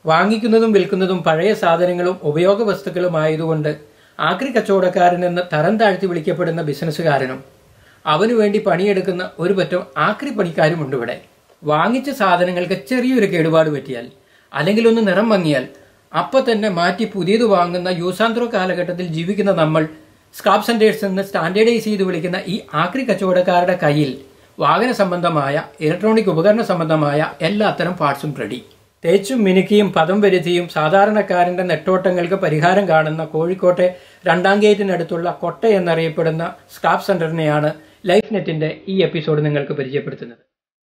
വാങ്ങിക്കുന്നതും വിൽക്കുന്നതും പഴയ സാധനങ്ങളും ഉപയോഗ വസ്തുക്കളുമായതുകൊണ്ട് ആക്രി കച്ചവടക്കാരനെന്ന് തരം താഴ്ത്തി വിളിക്കപ്പെടുന്ന ബിസിനസ്സുകാരനും അവനു വേണ്ടി പണിയെടുക്കുന്ന ഒരു പറ്റം ആക്രി പണിക്കാരുമുണ്ട് ഇവിടെ വാങ്ങിച്ച സാധനങ്ങൾക്ക് ചെറിയൊരു കേടുപാട് പറ്റിയാൽ അല്ലെങ്കിൽ ഒന്ന് നിറം മങ്ങിയാൽ അപ്പൊ തന്നെ മാറ്റി പുതിയത് വാങ്ങുന്ന യൂസാന്ത്രോ കാലഘട്ടത്തിൽ ജീവിക്കുന്ന നമ്മൾ സ്ക്രാപ്പ് സെന്റേഴ്സ് എന്ന് സ്റ്റാൻഡേർഡൈസ് ചെയ്ത് വിളിക്കുന്ന ഈ ആക്രി കച്ചവടക്കാരുടെ കയ്യിൽ വാഹന സംബന്ധമായ ഇലക്ട്രോണിക് ഉപകരണ സംബന്ധമായ എല്ലാത്തരം പാർട്സും റെഡി തേച്ചും മിനുക്കിയും പദം വരുത്തിയും സാധാരണക്കാരന്റെ നെട്ടോട്ടങ്ങൾക്ക് പരിഹാരം കാണുന്ന കോഴിക്കോട്ടെ രണ്ടാം ഗേറ്റിനടുത്തുള്ള കൊട്ട എന്നറിയപ്പെടുന്ന സ്ക്രാപ്പ് സെന്ററിനെയാണ് ലൈഫ് നെറ്റിന്റെ ഈ എപ്പിസോഡ് നിങ്ങൾക്ക് പരിചയപ്പെടുത്തുന്നത്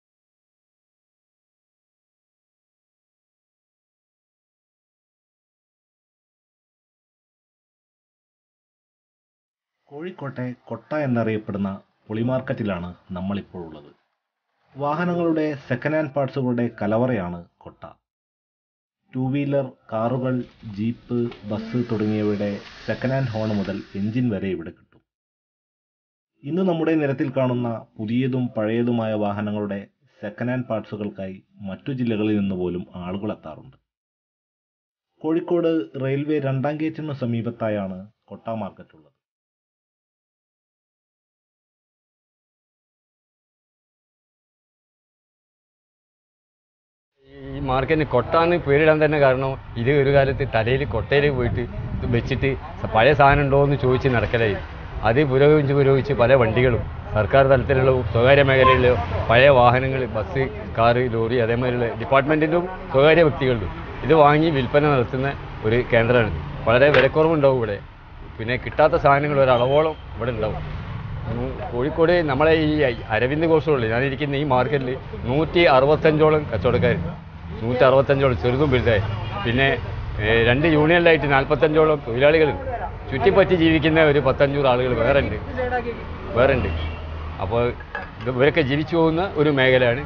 കോഴിക്കോട്ടെ കൊട്ട എന്നറിയപ്പെടുന്ന പൊളിമാർക്കറ്റിലാണ് നമ്മളിപ്പോൾ ഉള്ളത് വാഹനങ്ങളുടെ സെക്കൻഡ് ഹാൻഡ് പാർട്സുകളുടെ കലവറയാണ് കൊട്ട ടൂ വീലർ കാറുകൾ ജീപ്പ് ബസ് തുടങ്ങിയവയുടെ സെക്കൻഡ് ഹാൻഡ് ഹോൺ മുതൽ എഞ്ചിൻ വരെ ഇവിടെ കിട്ടും ഇന്ന് നമ്മുടെ നിരത്തിൽ കാണുന്ന പുതിയതും പഴയതുമായ വാഹനങ്ങളുടെ സെക്കൻഡ് ഹാൻഡ് പാർട്സുകൾക്കായി മറ്റു ജില്ലകളിൽ നിന്ന് പോലും ആളുകൾ എത്താറുണ്ട് കോഴിക്കോട് റെയിൽവേ രണ്ടാം ഗേറ്റിന് സമീപത്തായാണ് കൊട്ട മാർക്കറ്റ് ഉള്ളത് ഈ മാർക്കറ്റിന് കൊട്ടാന്ന് പേരിടാൻ തന്നെ കാരണം ഇത് ഒരു കാലത്ത് തലയിൽ കൊട്ടയിൽ പോയിട്ട് ഇത് വെച്ചിട്ട് പഴയ സാധനം ഉണ്ടോ എന്ന് ചോദിച്ച് നടക്കലായി അത് പുരോഗമിച്ച് പുരോഗമിച്ച് പല വണ്ടികളും സർക്കാർ തലത്തിലുള്ള സ്വകാര്യ മേഖലയിലെ പഴയ വാഹനങ്ങൾ ബസ് കാറ് ലോറി അതേമാതിരിയുള്ള ഡിപ്പാർട്ട്മെൻറ്റിൻ്റെയും സ്വകാര്യ വ്യക്തികളുടെ ഇത് വാങ്ങി വിൽപ്പന നടത്തുന്ന ഒരു കേന്ദ്രമാണ് വളരെ വിലക്കുറവുണ്ടാവും ഇവിടെ പിന്നെ കിട്ടാത്ത സാധനങ്ങൾ ഒരളവോളം ഇവിടെ ഉണ്ടാവും ഉം, കോഴിക്കോട് നമ്മളെ ഈ അരവിന്ദ് ഘോഷമുള്ളൂ ഞാനിരിക്കുന്ന ഈ മാർക്കറ്റിൽ നൂറ്റി അറുപത്തഞ്ചോളം കച്ചവടക്കാരുണ്ട് നൂറ്റി അറുപത്തഞ്ചോളം ചെറുതും വലുതായി പിന്നെ ഏഹ്, രണ്ട് യൂണിയനിലായിട്ട് നാൽപ്പത്തഞ്ചോളം തൊഴിലാളികളുണ്ട് ചുറ്റിപ്പറ്റി ജീവിക്കുന്ന ഒരു പത്തഞ്ഞൂറ് ആളുകൾ വേറെ ഉണ്ട് വേറെ ഉണ്ട് അപ്പോൾ ഇത് ഇവരൊക്കെ ജീവിച്ചു പോകുന്ന ഒരു മേഖലയാണ്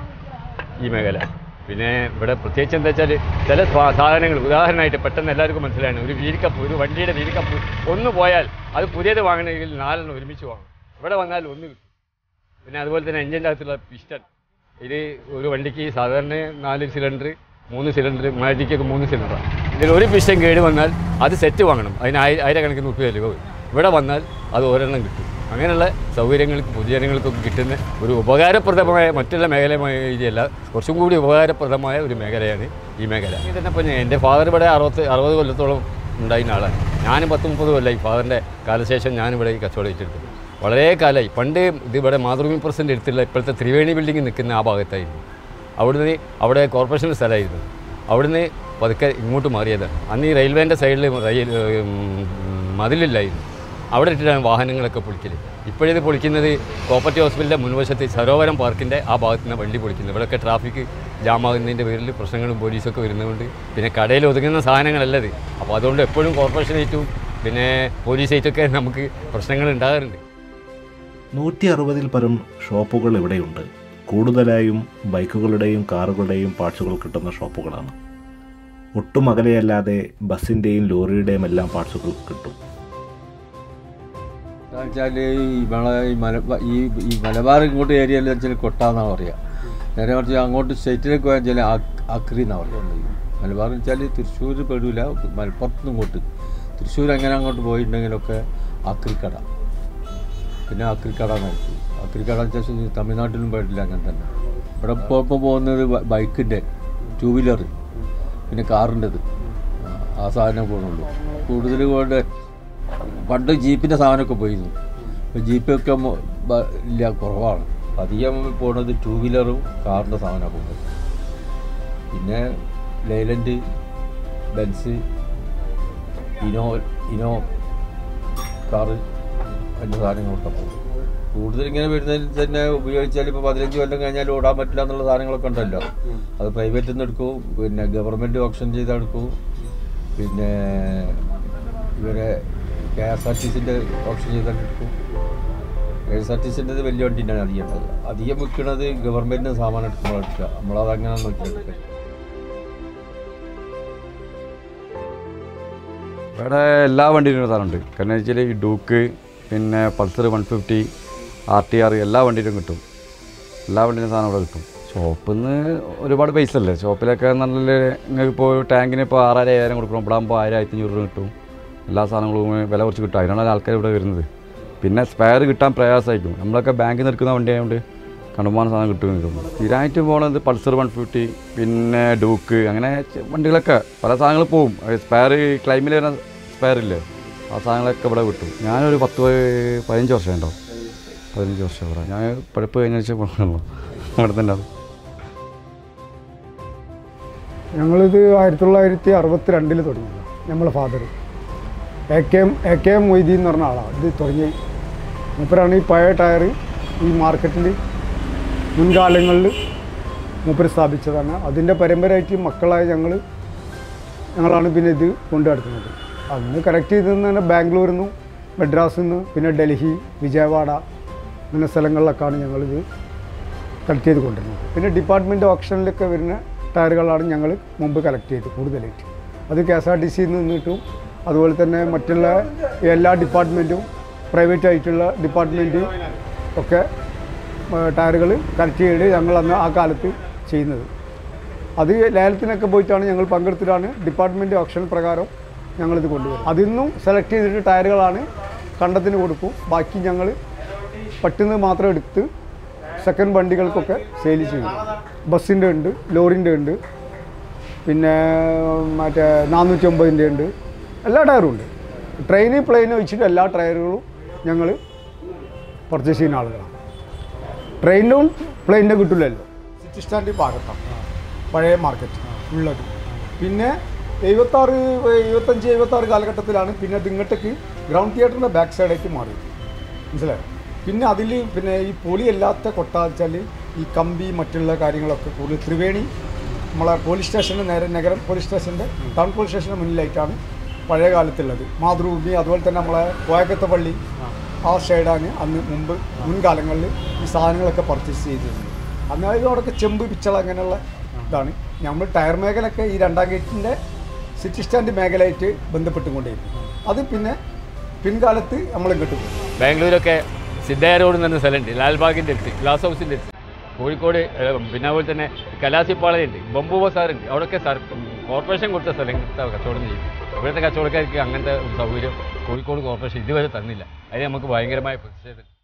ഈ മേഖല പിന്നെ ഇവിടെ പ്രത്യേകിച്ച് എന്താ വെച്ചാൽ ചില സ്വാ- സാധനങ്ങൾ ഉദാഹരണമായിട്ട് പെട്ടെന്ന് എല്ലാവർക്കും മനസ്സിലാണ് ഒരു വീൽക്കപ്പ് ഒരു വണ്ടിയുടെ വീൽക്കപ്പ് ഒന്ന് പോയാൽ അത് പുതിയത് വാങ്ങണമെങ്കിൽ നാലെണ്ണം ഒരുമിച്ച് വാങ്ങും ഇവിടെ വന്നാൽ ഒന്ന് കിട്ടും പിന്നെ അതുപോലെ തന്നെ എഞ്ചിൻ്റെ അകത്തുള്ള പിസ്റ്റൺ ഇത് ഒരു വണ്ടിക്ക് സാധാരണ നാല് സിലിണ്ടർ മൂന്ന് സിലിണ്ടർ മാജിക്കൊക്കെ മൂന്ന് സിലിണ്ടറാണ് ഇതിൽ ഒരു പിസ്റ്റൺ കേട് വന്നാൽ അത് സെറ്റ് വാങ്ങണം അതിന് ആയിര ആയിരക്കണക്കിന് റുപ്യ വില വരും ഇവിടെ വന്നാൽ അത് ഒരെണ്ണം കിട്ടും അങ്ങനെയുള്ള സൗകര്യങ്ങൾക്ക് പൊതുജനങ്ങൾക്കൊക്കെ കിട്ടുന്ന ഒരു ഉപകാരപ്രദമായ മറ്റുള്ള മേഖലമായ രീതിയല്ല കുറച്ചും കൂടി ഉപകാരപ്രദമായ ഒരു മേഖലയാണ് ഈ മേഖല ഇത് തന്നെ ഇപ്പോൾ എൻ്റെ ഫാദർ ഇവിടെ അറുപത്തി അറുപത് കൊല്ലത്തോളം ഉണ്ടായിരുന്ന ആളാണ് ഞാനും പത്ത് മുപ്പത് കൊല്ലമായി ഫാദറിൻ്റെ കാലശേഷം ഞാനിവിടെ ഈ കച്ചവടം വെച്ചിട്ടുണ്ട് വളരെ കാലമായി പണ്ട് ഇത് ഇവിടെ മാതൃഭൂമി പ്രസിഡന്റ് എടുത്തുള്ള ഇപ്പോഴത്തെ ത്രിവേണി ബിൽഡിംഗ് നിൽക്കുന്ന ആ ഭാഗത്തായിരുന്നു അവിടുന്ന് അവിടെ കോർപ്പറേഷൻ സ്ഥലമായിരുന്നു അവിടുന്ന് പതുക്കെ ഇങ്ങോട്ട് മാറിയതാണ് അന്ന് ഈ റെയിൽവേൻ്റെ സൈഡിൽ റെയിൽ ഉം, മതിലില്ലായിരുന്നു അവിടെ ഇട്ടിട്ടാണ് വാഹനങ്ങളൊക്കെ പൊളിക്കൽ ഇപ്പോഴിത് പൊളിക്കുന്നത് കോപ്പറേറ്റീവ് ഹോസ്പിറ്റലിൻ്റെ മുൻവശത്ത് സരോവരം പാർക്കിൻ്റെ ആ ഭാഗത്ത് നിന്ന് വണ്ടി പൊളിക്കുന്നത് ഇവിടെയൊക്കെ ട്രാഫിക് ജാമാകുന്നതിൻ്റെ പേരിൽ പ്രശ്നങ്ങളും പോലീസൊക്കെ വരുന്നതുകൊണ്ട് പിന്നെ കടയിൽ ഒതുങ്ങുന്ന സാധനങ്ങളല്ലത് അപ്പോൾ അതുകൊണ്ട് എപ്പോഴും കോർപ്പറേഷനായിട്ടും പിന്നെ പോലീസായിട്ടൊക്കെ നമുക്ക് പ്രശ്നങ്ങൾ ഉണ്ടാകാറുണ്ട് നൂറ്റി അറുപതിൽ പരം ഷോപ്പുകൾ ഇവിടെയുണ്ട് കൂടുതലായും ബൈക്കുകളുടെയും കാറുകളുടെയും പാർട്സുകൾ കിട്ടുന്ന ഷോപ്പുകളാണ് ഒട്ടും അകലെയല്ലാതെ ബസ്സിൻ്റെയും ലോറിയുടെയും എല്ലാം പാർട്സുകൾ കിട്ടും വെച്ചാൽ ഈ നമ്മളെ ഈ മല ഈ ഈ മലബാർ ഇങ്ങോട്ട് ഏരിയയിൽ വെച്ചാൽ കൊട്ടാന്നാണ് പറയുക നേരെ മറിച്ച് അങ്ങോട്ട് സ്റ്റേറ്റിലേക്ക് പോയാൽ വെച്ചാൽ അക്രി എന്നാണ് പറയുന്നത് മലബാർ വെച്ചാൽ തൃശ്ശൂർ പെടില്ല മലപ്പുറത്ത് നിന്ന് ഇങ്ങോട്ട് തൃശ്ശൂർ എങ്ങനെ അങ്ങോട്ട് പോയിട്ടുണ്ടെങ്കിലൊക്കെ അക്രിക്കട പിന്നെ അക്രിക്കട നോക്കി അക്രിക്കട വെച്ചാൽ തമിഴ്നാട്ടിലും പോയിട്ടില്ല അങ്ങനെ തന്നെ ഇവിടെ ഇപ്പോൾ ഇപ്പോൾ പോകുന്നത് ബൈക്കിൻ്റെ ടൂ വീലർ പിന്നെ കാറിൻ്റെത് ആ സാധനം പോകുന്നുള്ളൂ കൂടുതൽ കൊണ്ട് പണ്ട് ജീപ്പിൻ്റെ സാധനമൊക്കെ പോയിരുന്നു ഇപ്പോൾ ജീപ്പൊക്കെ മൊ- ബ- ഇല്ല കുറവാണ് അധികം പോണത് ടൂ വീലറും കാറിൻ്റെ സാധനമാണ് പോകുന്നത് പിന്നെ ലൈലൻഡ് ബെൻസ് ഇനോ ഇനോ കാറ് അതിൻ്റെ സാധനങ്ങളൊക്കെ പോകും കൂടുതൽ ഇങ്ങനെ വരുന്നതിൽ തന്നെ ഉപയോഗിച്ചാൽ ഇപ്പോൾ പതിനഞ്ച് കൊല്ലം കഴിഞ്ഞാൽ ഓടാൻ പറ്റില്ല എന്നുള്ള സാധനങ്ങളൊക്കെ ഉണ്ടല്ലോ അത് പ്രൈവറ്റിൽ നിന്ന് എടുക്കും പിന്നെ ഗവൺമെൻറ് ഓപ്ഷൻ ചെയ്തെടുക്കും പിന്നെ ഇവരെ കെ എസ് ആർ ടി സിൻ്റെ ഓപ്ഷൻ ചെയ്തെടുക്കും കെ എസ് ആർ ടി സിൻ്റെ വലിയ വണ്ടിൻ്റെയാണ് അധികം ഉള്ളത് അധികം വിൽക്കുന്നത് ഗവൺമെൻറ്റിന് സാമാനം എടുക്കുമ്പോൾ എടുക്കുക നമ്മളത് അങ്ങനെ നോക്കിയെടുക്കുക ഇവിടെ എല്ലാ വണ്ടിയിലും സാധനമുണ്ട് കാരണം വെച്ചാൽ ഈ ഡൂക്ക് പിന്നെ Pulsar one fifty R T R എല്ലാ വണ്ടിയിലും കിട്ടും എല്ലാ വണ്ടിയിലും സാധനം ഇവിടെ കിട്ടും ഷോപ്പിൽ നിന്ന് ഒരുപാട് പൈസ അല്ലേ ഷോപ്പിലൊക്കെ നല്ല നിങ്ങൾക്ക് ഇപ്പോൾ ടാങ്കിന് ഇപ്പോൾ ആറായിരം ഏഴായിരം കൊടുക്കണം ഇവിടെ ആകുമ്പോൾ ആയിരം ആയിരത്തി അഞ്ഞൂറ് രൂപ കിട്ടും എല്ലാ സാധനങ്ങളും വില കുറച്ച് കിട്ടും അതിനാണ് ആൾക്കാർ ഇവിടെ വരുന്നത് പിന്നെ സ്പെയർ കിട്ടാൻ പ്രയാസമായിരിക്കും നമ്മളൊക്കെ ബാങ്കിൽ നിന്ന് എടുക്കുന്ന വണ്ടി ആയതുകൊണ്ട് കണ്ടുമാനം സാധനം കിട്ടും സ്ഥിരമായിട്ട് പോകുന്നത് പൾസർ വൺ ഫിഫ്റ്റി പിന്നെ ഡൂക്ക് അങ്ങനെ ചെ- വണ്ടികളൊക്കെ പല സാധനങ്ങൾ പോവും സ്പെയർ ക്ലൈമിൽ വരുന്ന സ്പെയർ ഇല്ലേ ആ സാധനങ്ങളൊക്കെ ഇവിടെ കിട്ടും ഞാനൊരു പത്ത് പ- പതിനഞ്ച് വർഷം ഉണ്ടോ പതിനഞ്ച് വർഷം ഇവിടെ ഞാൻ പഠിപ്പ് കഴിഞ്ഞ ശേഷം പോകണല്ലോ ഇവിടെ തന്നെ ആണ്. ഞങ്ങളിത് ആയിരത്തി തൊള്ളായിരത്തി അറുപത്തി രണ്ടിൽ തുടങ്ങിയതാണ് നമ്മളെ father A K M A K M Moideen എന്ന് പറഞ്ഞ ആളാണ് ഇത് തുടങ്ങി മൂപ്പരാണ് ഈ പഴയ ടയർ ഈ മാർക്കറ്റിൽ മുൻകാലങ്ങളിൽ മൂപ്പർ സ്ഥാപിച്ചതാണ് അതിൻ്റെ പരമ്പരയായിട്ട് മക്കളായ ഞങ്ങൾ ഞങ്ങളാണ് പിന്നെ ഇത് കൊണ്ടു നടക്കുന്നത് അന്ന് കറക്റ്റ് ചെയ്തതെന്ന് തന്നെ ബാംഗ്ലൂരിൽ നിന്നും മദ്രാസിൽ നിന്ന് പിന്നെ ഡൽഹി വിജയവാഡ അങ്ങനെ സ്ഥലങ്ങളിലൊക്കെയാണ് ഞങ്ങളിത് കളക്ട് ചെയ്ത് കൊണ്ടിരുന്നത് പിന്നെ ഡിപ്പാർട്ട്മെൻറ്റ് ഓപ്ഷനിലൊക്കെ വരുന്ന ടയറുകളാണ് ഞങ്ങൾ മുമ്പ് കളക്ട് ചെയ്തത് കൂടുതലായിട്ട് അത് കെ എസ് ആർ ടി സിയിൽ നിന്നിട്ടും അതുപോലെ തന്നെ മറ്റുള്ള എല്ലാ ഡിപ്പാർട്ട്മെൻറ്റും പ്രൈവറ്റ് ആയിട്ടുള്ള ഡിപ്പാർട്ട്മെൻറ്റ് ഒക്കെ ടയറുകൾ കളക്ട് ചെയ്ത് ഞങ്ങൾ അന്ന് ആ കാലത്ത് ചെയ്യുന്നത് അത് ലേലത്തിനൊക്കെ പോയിട്ടാണ് ഞങ്ങൾ പങ്കെടുത്തിട്ടാണ് ഡിപ്പാർട്ട്മെൻറ്റ് ഓപ്ഷൻ പ്രകാരം ഞങ്ങളിത് കൊണ്ടുവരും അതിൽ നിന്നും സെലക്ട് ചെയ്തിട്ട് ടയറുകളാണ് കണ്ടത്തിന് കൊടുക്കും ബാക്കി ഞങ്ങൾ പറ്റുന്നത് മാത്രം എടുത്ത് സെക്കൻഡ് വണ്ടികൾക്കൊക്കെ സെയിൽ ചെയ്യും ബസ്സിൻ്റെ ഉണ്ട് ലോറിൻ്റെ ഉണ്ട് പിന്നെ മറ്റേ നാനൂറ്റി ഒമ്പതിൻ്റെ ഉണ്ട് എല്ലാ ടയറും ഉണ്ട് ട്രെയിന് പ്ലെയിന് വെച്ചിട്ട് എല്ലാ ടയറുകളും ഞങ്ങൾ പർച്ചേസ് ചെയ്യുന്ന ആളുകളാണ് ട്രെയിനും പ്ലെയിനിൻ്റെ കിട്ടില്ലല്ലോ സിറ്റി സ്റ്റാൻഡ് ഭാഗത്താണ് പഴയ മാർക്കറ്റ് ഉള്ളത് പിന്നെ എഴുപത്താറ് എഴുപത്തഞ്ച് എഴുപത്താറ് കാലഘട്ടത്തിലാണ് പിന്നെ ഇത് ഇങ്ങോട്ടേക്ക് ഗ്രൗണ്ട് തിയേറ്ററിൻ്റെ ബാക്ക് സൈഡേക്ക് മാറിയത് മനസ്സിലായോ പിന്നെ അതിൽ പിന്നെ ഈ പൊളി അല്ലാത്ത കൊട്ട വെച്ചാൽ ഈ കമ്പി മറ്റുള്ള കാര്യങ്ങളൊക്കെ കൂടുതൽ ത്രിവേണി നമ്മളെ പോലീസ് സ്റ്റേഷൻ്റെ നേരെ നഗരം പോലീസ് സ്റ്റേഷൻ്റെ ടൗൺ പോലീസ് സ്റ്റേഷൻ്റെ മുന്നിലായിട്ടാണ് പഴയ കാലത്തുള്ളത് മാതൃഭൂമി അതുപോലെ തന്നെ നമ്മളെ കോയക്കത്തെ പള്ളി ആ ഷെയ്ഡാണ് അന്ന് മുമ്പ് മുൻകാലങ്ങളിൽ ഈ സാധനങ്ങളൊക്കെ പർച്ചേസ് ചെയ്തിരുന്നത് അന്നായത് അവിടെയൊക്കെ ചെമ്പ് പിച്ചള അങ്ങനെയുള്ള ഇതാണ് നമ്മൾ ടയർ മേഖലയൊക്കെ ഈ രണ്ടാം ഗേറ്റിൻ്റെ സിറ്റി സ്റ്റാൻഡ് മേഖലയായിട്ട് ബന്ധപ്പെട്ടുകൊണ്ടേയിരുന്നു അത് പിന്നെ പിൻകാലത്ത് നമ്മൾ കിട്ടും ബാംഗ്ലൂരൊക്കെ സിദ്ധയ റോഡ് എന്ന് പറഞ്ഞ സ്ഥലമുണ്ട് ലാൽബാഗിൻ്റെ അടുത്ത് ഗ്ലാസ് ഹൗസിൻ്റെ അടുത്ത് കോഴിക്കോട് ഏഹ്, പിന്നെ അതുപോലെ തന്നെ കലാസിപ്പാളയുണ്ട് ബംബു ബസാറുണ്ട് അവിടെയൊക്കെ സർ കോർപ്പറേഷൻ കൊടുത്ത സ്ഥലത്തെ കച്ചവടം ചെയ്യും ഇവിടുത്തെ കച്ചവടക്കാർക്ക് അങ്ങനത്തെ ഒരു സൗകര്യം കോഴിക്കോട് കോർപ്പറേഷൻ ഇതുവരെ തന്നില്ല അതിന് നമുക്ക് ഭയങ്കരമായ പ്രതിഷേധം